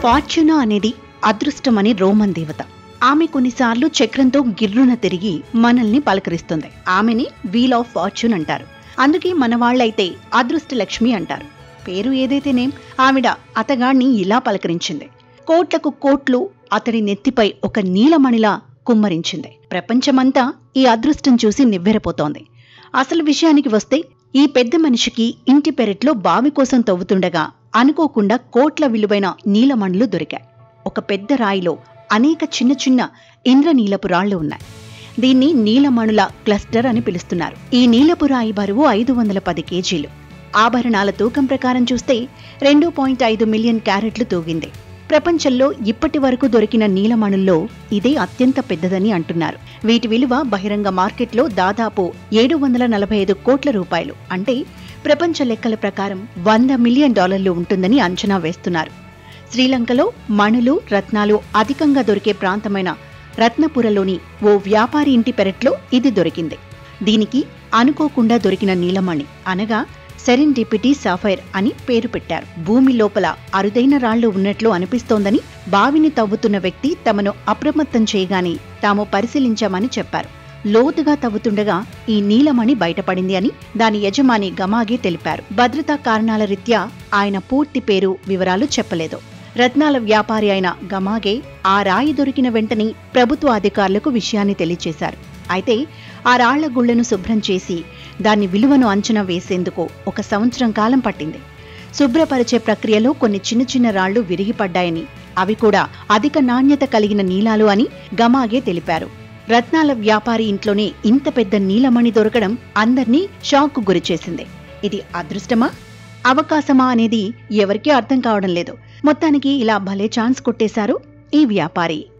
ఫార్చ్యునా అనేది అదృష్టమని రోమన్ దేవత ఆమె కొన్నిసార్లు చక్రంతో గిర్రున తిరిగి మనల్ని పలకరిస్తుంది ఆమెని వీల్ ఆఫ్ ఫార్చ్యూన్ అంటారు అందుకే మన వాళ్ళైతే అదృష్ట లక్ష్మి అంటారు పేరు ఏదైతేనేం ఆవిడ అతగాణ్ణి ఇలా పలకరించింది కోట్లకు కోట్లు అతడి నెత్తిపై ఒక నీలమణిలా కుమ్మరించింది ప్రపంచమంతా ఈ అదృష్టం చూసి నివ్వెరపోతోంది అసలు విషయానికి వస్తే ఈ పెద్ద మనిషికి ఇంటి పెరట్లో బావి కోసం తవ్వుతుండగా అనుకోకుండా కోట్ల విలువైన నీలమణులు దొరికాయి ఒక పెద్ద రాయిలో అనేక చిన్న చిన్న ఇంద్రనీలపు రాళ్లు ఉన్నాయి దీన్ని నీలమణుల క్లస్టర్ అని పిలుస్తున్నారు ఈ నీలపు రాయి బరువు ఐదు వందల పది కేజీలు ఆభరణాల తూకం ప్రకారం చూస్తే రెండు పాయింట్ ఐదు మిలియన్ క్యారెట్లు తూగింది ప్రపంచంలో ఇప్పటి వరకు దొరికిన నీలమణుల్లో ఇదే అత్యంత పెద్దదని అంటున్నారు వీటి విలువ బహిరంగ మార్కెట్లో దాదాపు ఏడు వందల నలభై ఐదు కోట్ల రూపాయలు అంటే ప్రపంచ లెక్కల ప్రకారం వంద మిలియన్ డాలర్లు ఉంటుందని అంచనా వేస్తున్నారు శ్రీలంకలో మణులు రత్నాలు అధికంగా దొరికే ప్రాంతమైన రత్నపురలోని ఓ వ్యాపారి ఇంటి పెరట్లో ఇది దొరికింది దీనికి అనుకోకుండా దొరికిన నీలమణి అనగా సెరెండిపిటీ సాఫైర్ అని పేరు పెట్టారు భూమి లోపల అరుదైన రాళ్లు ఉన్నట్లు అనిపిస్తోందని బావిని తవ్వుతున్న వ్యక్తి తమను అప్రమత్తం చేయగానే తాము పరిశీలించామని చెప్పారు లోతుగా తవ్వుతుండగా ఈ నీలమణి బయటపడింది అని దాని యజమాని గమాగే తెలిపారు భద్రతా కారణాల రీత్యా ఆయన పూర్తి పేరు వివరాలు చెప్పలేదు రత్నాల వ్యాపారి అయిన గమాగే ఆ రాయి దొరికిన వెంటనే ప్రభుత్వ అధికారులకు విషయాన్ని తెలియచేశారు అయితే ఆ రాళ్ల గుళ్లను శుభ్రం చేసి దాని విలువను అంచనా వేసేందుకు ఒక సంవత్సరం కాలం పట్టింది శుభ్రపరిచే ప్రక్రియలో కొన్ని చిన్న చిన్న రాళ్లు విరిగిపడ్డాయని అవి కూడా అధిక నాణ్యత కలిగిన నీలాలు అని గమాగే తెలిపారు రత్నాల వ్యాపారి ఇంట్లోనే ఇంత పెద్ద నీలమణి దొరకడం అందర్నీ షాక్కు గురిచేసింది ఇది అదృష్టమా అవకాశమా అనేది ఎవరికీ అర్థం కావడం లేదు మొత్తానికి ఇలా భలే ఛాన్స్ కొట్టేశారు ఈ వ్యాపారి